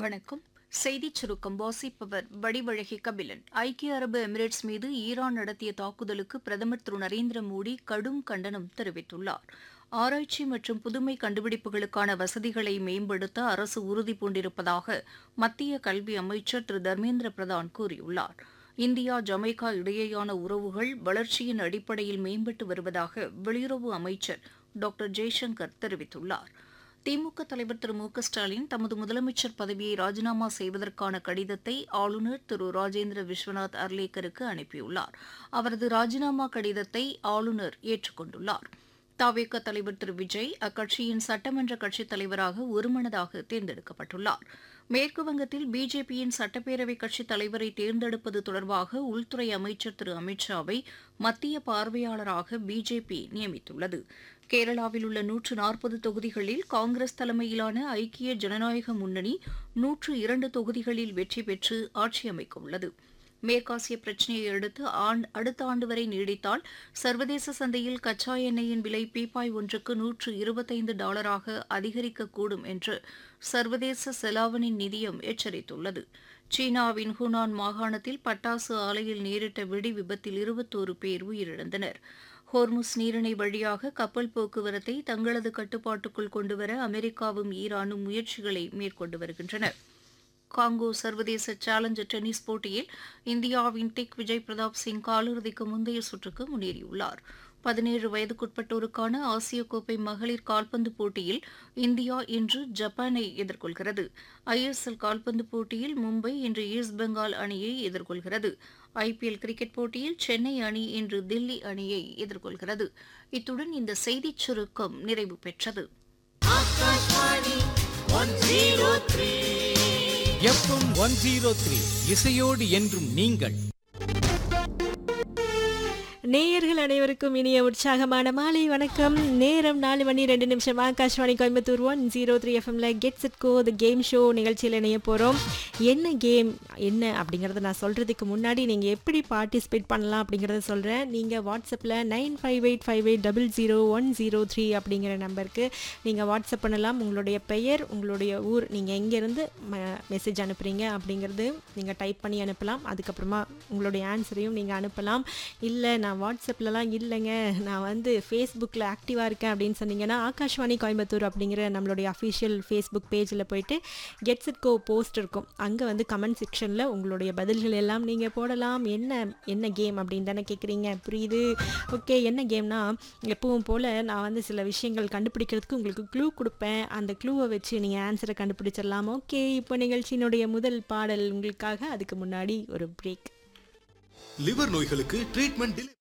வணக்கம் செய்திச் சுருக்கம் வாசிப்பவர் வடிவழகி கபிலன் ஐக்கிய அரபு எமிரேட்ஸ் மீது ஈரான் நடத்திய தாக்குதலுக்கு பிரதமர் திரு நரேந்திர மோடி கடும் கண்டனம் தெரிவித்துள்ளார் ஆராய்ச்சி மற்றும் புதுமை கண்டுபிடிப்புகளுக்கான வசதிகளை மேம்படுத்த அரசு உறுதி பூண்டிருப்பதாக மத்திய கல்வி அமைச்சர் திரு தர்மேந்திர பிரதான் கூறியுள்ளார் இந்தியா ஜமைக்கா இடையேயான உறவுகள் வளர்ச்சியின் அடிப்படையில் மேம்பட்டு வருவதாக வெளியுறவு அமைச்சர் டாக்டர் ஜெய்சங்கர் தெரிவித்துள்ளார் திமுக தலைவர் திரு மு க ஸ்டாலின் தமது முதலமைச்சர் பதவியை ராஜினாமா செய்வதற்கான கடிதத்தை ஆளுநர் திரு ராஜேந்திர விஸ்வநாத் அர்லேக்கருக்கு அனுப்பியுள்ளார் அவரது ராஜினாமா கடிதத்தை ஆளுநர் ஏற்றுக்கொண்டுள்ளார் தாவேக தலைவர் திரு விஜய் அக்கட்சியின் சட்டமன்ற கட்சித் தலைவராக ஒருமனதாக தேர்ந்தெடுக்கப்பட்டுள்ளார் மேற்குவங்கத்தில் பிஜேபியின் சட்டப்பேரவை கட்சித் தலைவரை தேர்ந்தெடுப்பது தொடர்பாக உள்துறை அமைச்சர் திரு அமித் ஷாவை மத்திய பார்வையாளராக பிஜேபி நியமித்துள்ளது கேரளாவில் உள்ள நூற்று நாற்பது தொகுதிகளில் காங்கிரஸ் தலைமையிலான ஐக்கிய ஜனநாயக முன்னணி நூற்று இரண்டு தொகுதிகளில் வெற்றி பெற்று ஆட்சி அமைக்க உள்ளது மேற்காசிய பிரச்சினையை அடுத்து ஆண் அடுத்த ஆண்டு வரை நீடித்தால் சர்வதேச சந்தையில் கச்சா எண்ணெயின் விலை பீப்பாய் ஒன்றுக்கு நூற்று இருபத்தைந்து டாலராக அதிகரிக்கக்கூடும் என்று சர்வதேச செலாவணி நிதியம் எச்சரித்துள்ளது சீனாவின் ஹுனான் மாகாணத்தில் பட்டாசு ஆலையில் நேரிட்ட வெடி விபத்தில் இருபத்தோரு பேர் உயிரிழந்தனர் ஹோர்முஸ் நீரிணை வழியாக கப்பல் போக்குவரத்தை தங்களது கட்டுப்பாட்டுக்குள் கொண்டுவர அமெரிக்காவும் ஈரானும் முயற்சிகளை மேற்கொண்டு வருகின்றன காங்கோ சர்வதேச சேலஞ்சர் டென்னிஸ் போட்டியில் இந்தியாவின் டிக் விஜய் பிரதாப் சிங் காலிறுதிக்கு முந்தைய சுற்றுக்கு முன்னேறியுள்ளார் பதினேழு வயதுக்குட்பட்டோருக்கான ஆசிய கோப்பை மகளிர் கால்பந்து போட்டியில் இந்தியா இன்று ஜப்பானை எதிர்கொள்கிறது ஐஎஸ்எல் கால்பந்து போட்டியில் மும்பை இன்று ஈஸ்ட் பெங்கால் அணியை எதிர்கொள்கிறது ஐபிஎல் கிரிக்கெட் போட்டியில் சென்னை அணி இன்று தில்லி அணியை எதிர்கொள்கிறது இத்துடன் இந்த செய்திச் சுருக்கம் நிறைவு பெற்றது எஃப்எம் ஒன் ஜீரோ த்ரீ இசையோடு என்றும் நீங்கள் நேயர்கள் அனைவருக்கும் இனிய உற்சாகமான மாலை வணக்கம் நேரம் நாலு மணி ரெண்டு நிமிஷம் Akashvani Coimbatore one zero three எஃப்எம்ல gets it go the game show நிகழ்ச்சியில் இணைய போகிறோம் என்ன கேம் என்ன அப்படிங்கிறத நான் சொல்கிறதுக்கு முன்னாடி நீங்கள் எப்படி பார்ட்டிசிபேட் பண்ணலாம் அப்படிங்கிறத சொல்கிறேன் நீங்கள் வாட்ஸ்அப்பில் nine five eight five eight double zero one zero three அப்படிங்கிற நம்பருக்கு நீங்கள் வாட்ஸ்அப் பண்ணலாம் உங்களுடைய பெயர் உங்களுடைய ஊர் நீங்கள் எங்கேருந்து மெசேஜ் அனுப்புகிறீங்க அப்படிங்கிறது நீங்கள் டைப் பண்ணி அனுப்பலாம் அதுக்கப்புறமா உங்களுடைய ஆன்சரையும் நீங்கள் அனுப்பலாம் இல்லை நான் வாட்ஸ்அப்லலாம் இல்லைங்க நான் வந்து ஃபேஸ்புக்கில் ஆக்டிவாக இருக்கேன் அப்படின்னு சொன்னீங்கன்னா ஆகாஷ்வாணி கோயம்புத்தூர் அப்படிங்கிற நம்மளுடைய அஃபிஷியல் ஃபேஸ்புக் பேஜில் போயிட்டு கெட்ஸ் இட் கோ போஸ்ட் இருக்கும் அங்கே வந்து கமெண்ட் செக்ஷனில் உங்களுடைய பதில்கள் எல்லாம் நீங்கள் போடலாம் என்ன என்ன கேம் அப்படின்னு தானே கேட்குறீங்க புரியுது ஓகே என்ன கேம்னா எப்பவும் போல் நான் வந்து சில விஷயங்கள் கண்டுபிடிக்கிறதுக்கு உங்களுக்கு க்ளூ கொடுப்பேன் அந்த க்ளூவை வச்சு நீங்கள் ஆன்சரை கண்டுபிடிச்சிடலாம் ஓகே இப்போ நிகழ்ச்சியினுடைய முதல் பாடல் உங்களுக்காக அதுக்கு முன்னாடி ஒரு பிரேக் லிவர் நோய்களுக்கு ட்ரீட்மெண்ட்